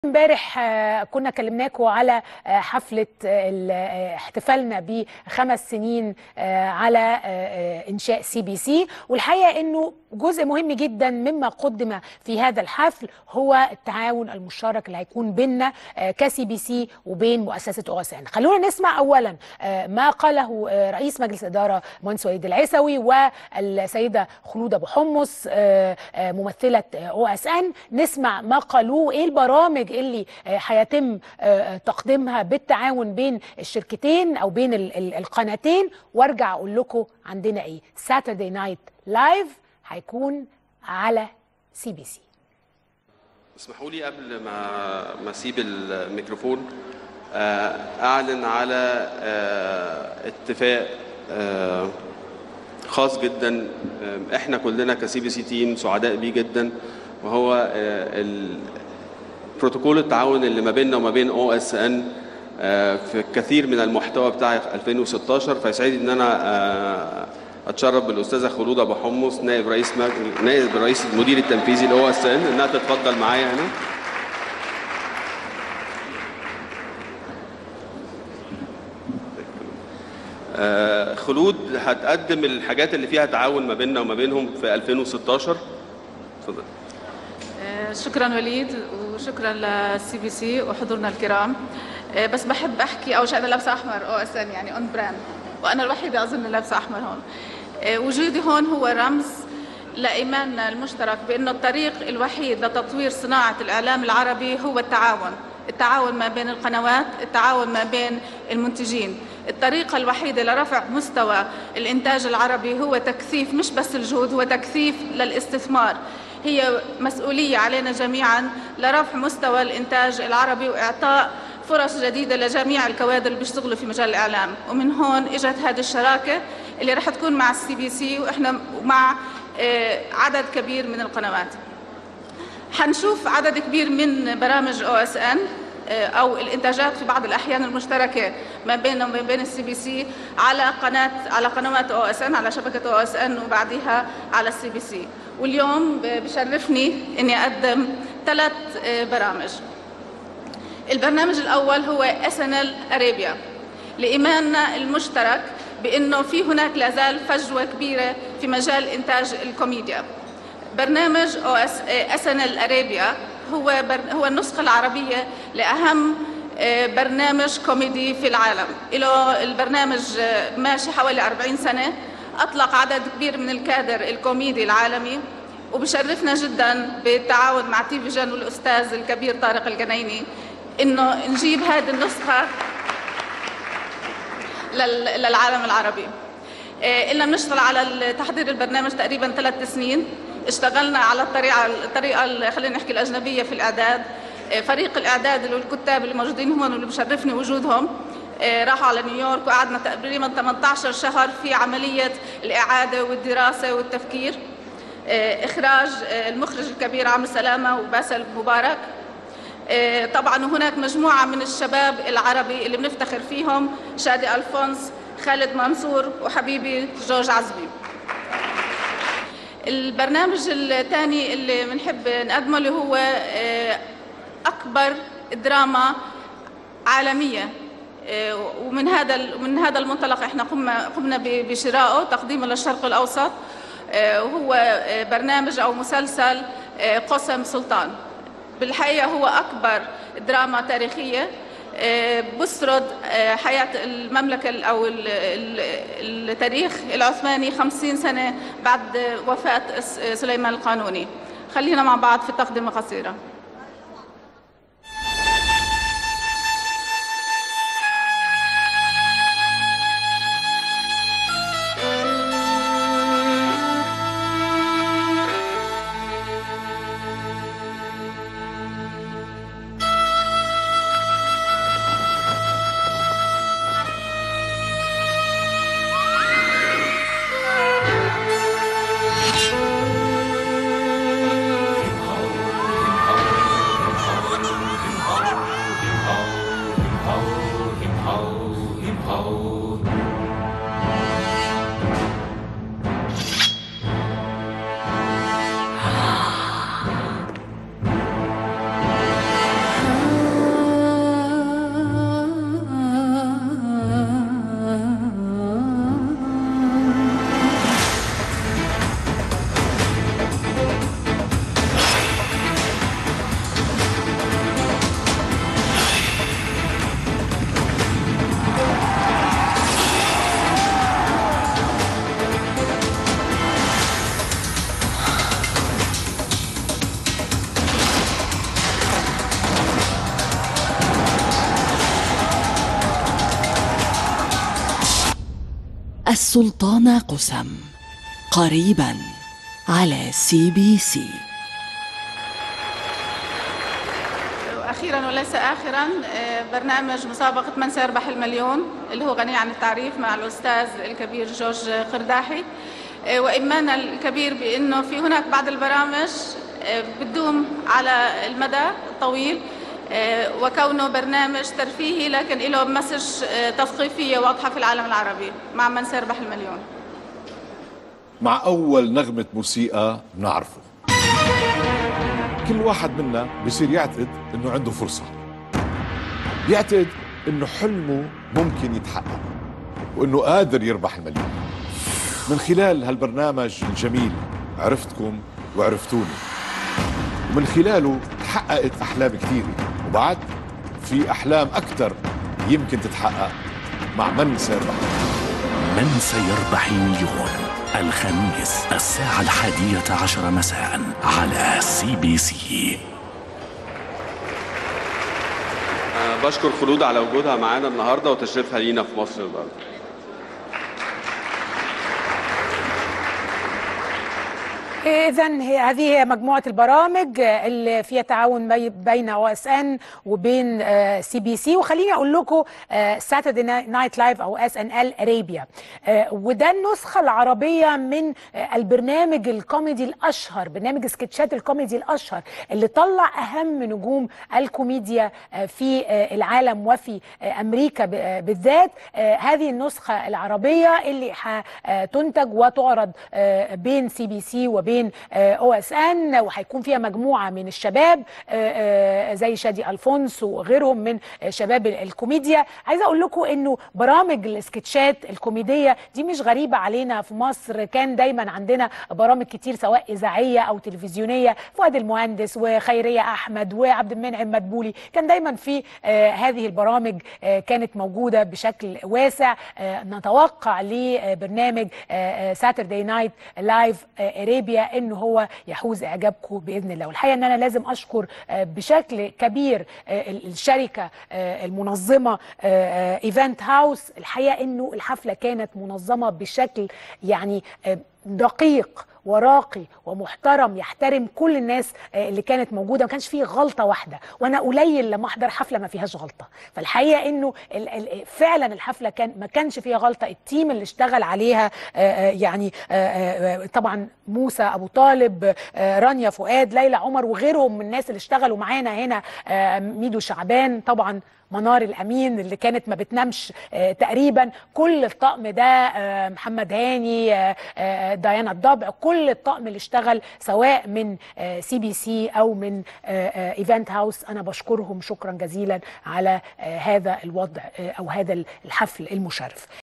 امبارح آه، كنا كلمناكم على آه، حفلة آه، ال- آه، احتفالنا بخمس سنين آه، على آه، آه، إنشاء سي بي سي والحقيقة أنه جزء مهم جدا مما قدم في هذا الحفل هو التعاون المشترك اللي هيكون بيننا كسي بي سي وبين مؤسسة او اس ان خلونا نسمع أولا آه، ما قاله آه، رئيس مجلس الإدارة مهندس وليد العيسوي والسيدة خلود أبو حمص آه، آه، ممثلة او اس ان نسمع ما قالوه ايه البرامج اللي آه، هيتم آه، تقديمها بالتعاون بين الشركتين او بين ال- ال- القناتين وارجع اقول لكم عندنا ايه ساتردي نايت لايف هيكون على سي بي سي اسمحوا لي قبل ما ما اسيب الميكروفون آه، اعلن على آه، اتفاق آه، خاص جدا آه، احنا كلنا كسي بي سي تيم سعداء بيه جدا وهو آه، ال- بروتوكول التعاون اللي ما بيننا وما بين او اس ان في الكثير من المحتوى بتاع 2016 فيسعدني ان انا آه، اتشرف بالاستاذه خلود ابو حمص نائب رئيس مج- نائب رئيس المدير التنفيذي لاو اس ان انها تتفضل معايا هنا آه، خلود هتقدم الحاجات اللي فيها تعاون ما بيننا وما بينهم في 2016 اتفضل آه، شكرا وليد وشكرا للسي بي سي وحضورنا الكرام آه، بس بحب احكي اول شيء انا لابسه احمر او اس ان يعني اون براند وانا الوحيده اظن لابسه احمر هون آه، وجودي هون هو رمز لايماننا المشترك بانه الطريق الوحيد لتطوير صناعه الاعلام العربي هو التعاون التعاون ما بين القنوات التعاون ما بين المنتجين الطريقة الوحيدة لرفع مستوى الإنتاج العربي هو تكثيف مش بس الجهود هو تكثيف للاستثمار هي مسؤولية علينا جميعا لرفع مستوى الإنتاج العربي وإعطاء فرص جديدة لجميع الكوادر اللي بيشتغلوا في مجال الإعلام ومن هون إجت هذه الشراكة اللي رح تكون مع السي بي سي وإحنا مع آه، عدد كبير من القنوات حنشوف عدد كبير من برامج او اس ان او الانتاجات في بعض الاحيان المشتركه ما بيننا وما بين السي بي سي على قناه على قنوات او اس ان على شبكه او اس ان وبعديها على السي بي سي واليوم ب- بشرفني اني اقدم ثلاث برامج البرنامج الاول هو اس ان ال اريبيا لايماننا المشترك بانه في هناك لا زال فجوه كبيره في مجال انتاج الكوميديا برنامج او اس اس ان ال اريبيا هو بر هو النسخه العربيه لاهم آه، برنامج كوميدي في العالم له البرنامج آه، ماشي حوالي 40 سنه اطلق عدد كبير من الكادر الكوميدي العالمي وبشرفنا جدا بالتعاون مع تي فيجن والاستاذ الكبير طارق الجنيني انه نجيب هذه النسخه لل- للعالم العربي إيه، إلا بنشتغل على تحضير البرنامج تقريبا ثلاث سنين اشتغلنا على الطريقة الطريقة ال- خلينا نحكي الأجنبية في الإعداد إيه، فريق الإعداد اللي هو الكتاب اللي موجودين هون واللي بشرفني وجودهم إيه، راحوا على نيويورك وقعدنا تقريبا 18 شهر في عملية الإعادة والدراسة والتفكير إيه، إخراج إيه، المخرج الكبير عمرو سلامة وباسل مبارك آه، طبعا هناك مجموعة من الشباب العربي اللي بنفتخر فيهم شادي ألفونس خالد منصور وحبيبي جورج عزبي البرنامج الثاني اللي بنحب نقدمه اللي هو آه، أكبر دراما عالمية آه، ومن هذا من هذا المنطلق احنا قمنا قمنا ب- بشرائه تقديمه للشرق الاوسط آه، وهو آه، برنامج او مسلسل آه، قسم سلطان بالحقيقه هو اكبر دراما تاريخيه آه، بسرد آه، حياه المملكه ال- او ال- ال- التاريخ العثماني 50 سنه بعد وفاه س- سليمان القانوني خلينا مع بعض في تقدمه قصيره Hãy السلطانة قسم قريبا على سي بي سي واخيرا وليس اخرا آه، برنامج مسابقه من سيربح المليون اللي هو غني عن التعريف مع الاستاذ الكبير جورج قرداحي آه، وايماننا الكبير بانه في هناك بعض البرامج آه، بتدوم على المدى الطويل آه، وكونه برنامج ترفيهي لكن له مسج آه، تثقيفيه واضحه في العالم العربي مع من سيربح المليون مع أول نغمة موسيقى بنعرفه كل واحد منا بصير يعتقد إنه عنده فرصة بيعتقد إنه حلمه ممكن يتحقق وإنه قادر يربح المليون من خلال هالبرنامج الجميل عرفتكم وعرفتوني ومن خلاله تحققت أحلام كثيرة وبعد في أحلام أكثر يمكن تتحقق مع من سيربح من سيربح المليون الخميس الساعة الحادية عشر مساء على سي بي سي آه، بشكر خلود على وجودها معانا النهارده وتشريفها لينا في مصر النهارده إذا هذه هي مجموعة البرامج آه، اللي فيها تعاون بي- بين او اس ان وبين سي بي سي وخليني اقول لكم ساتردي نايت لايف او اس ان ال ارابيا وده النسخة العربية من آه، البرنامج الكوميدي الاشهر برنامج سكتشات الكوميدي الاشهر اللي طلع اهم نجوم الكوميديا آه، في آه، العالم وفي آه، امريكا ب- آه، بالذات آه، هذه النسخة العربية اللي هتنتج وتعرض آه، بين سي بي سي وبين او اس ان وهيكون فيها مجموعه من الشباب آه، آه، زي شادي الفونس وغيرهم من آه، شباب ال- الكوميديا عايزه اقول لكم انه برامج السكتشات الكوميديه دي مش غريبه علينا في مصر كان دايما عندنا برامج كتير سواء اذاعيه او تلفزيونيه فؤاد المهندس وخيريه احمد وعبد المنعم مدبولي كان دايما في آه، هذه البرامج آه، كانت موجوده بشكل واسع آه، نتوقع لبرنامج ساتردي نايت لايف ارابيا انه هو يحوز اعجابكم باذن الله والحقيقه ان انا لازم اشكر آه، بشكل كبير آه، ال- الشركه آه، المنظمه ايفنت هاوس الحقيقه انه الحفله كانت منظمه بشكل يعني آه، دقيق وراقي ومحترم يحترم كل الناس آه، اللي كانت موجوده ما كانش فيه غلطه واحده وانا قليل لما احضر حفله ما فيهاش غلطه فالحقيقه انه ال- ال- فعلا الحفله كان ما كانش فيها غلطه التيم اللي اشتغل عليها آه، آه، يعني آه، آه، طبعا موسى ابو طالب آه، رانيا فؤاد ليلى عمر وغيرهم من الناس اللي اشتغلوا معانا هنا آه، ميدو شعبان طبعا منار الامين اللي كانت ما بتنامش آه، تقريبا كل الطقم ده آه، محمد هاني آه، آه، ديانا الضبع كل الطقم اللي اشتغل سواء من سي بي سي او من ايفنت هاوس انا بشكرهم شكرا جزيلا على آه، هذا الوضع آه، او هذا الحفل المشرف